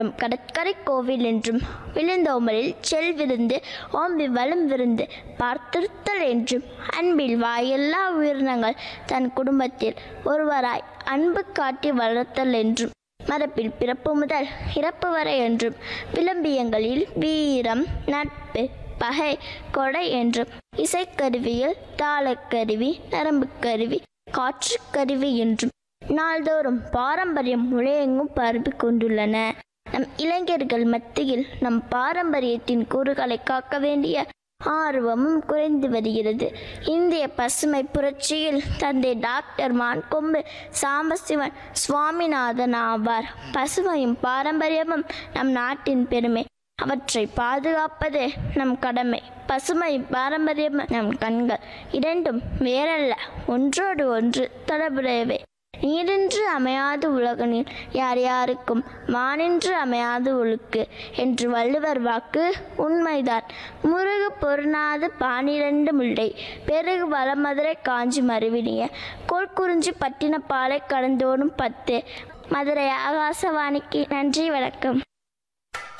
கடற்கரை கோவில் என்றும் விழுந்தோமலில் செல் விருந்து ஓம்பி வலும் விருந்து பார்த்திருத்தல் என்றும் அன்பில் வாயெல்லா உயிரினங்கள் தன் குடும்பத்தில் ஒருவராய் அன்பு காட்டி வளர்த்தல் என்றும் மரபில் பிறப்பு முதல் இறப்பு வரை என்றும் விளம்பியங்களில் வீரம் நட்பு பகை கொடை என்றும் இசைக்கருவியில் தாளக்கருவி நரம்புக்கருவி காற்றுக்கருவி என்றும் நாள்தோறும் பாரம்பரியம் உலகெங்கும் பரப்பி கொண்டுள்ளன நம் இளைஞர்கள் மத்தியில் நம் பாரம்பரியத்தின் கூறுகளை காக்க வேண்டிய ஆர்வமும் குறைந்து வருகிறது இந்திய பசுமை புரட்சியில் தந்தை டாக்டர் மான்கொம்பு சாம்பசிவன் சுவாமிநாதன் ஆவார் பசுமையும் பாரம்பரியமும் நம் நாட்டின் பெருமை அவற்றை பாதுகாப்பது நம் கடமை பசுமை பாரம்பரியம் நம் கண்கள் இரண்டும் வேறல்ல ஒன்றோடு ஒன்று தொடர்புடையவை நீரின்று அமையாது உலகனில் யார் யாருக்கும் வானின்று அமையாது ஒழுக்கு என்று வள்ளுவர் வாக்கு உண்மைதான் முருகு பொருநாது பானிரண்டு முல்லை பெருகு வளமதுரை காஞ்சி மறுவினிய கோல்குறிஞ்சி பட்டினப்பாலை கடந்தோடும் பத்து மதுரை ஆகாசவாணிக்கு நன்றி வணக்கம்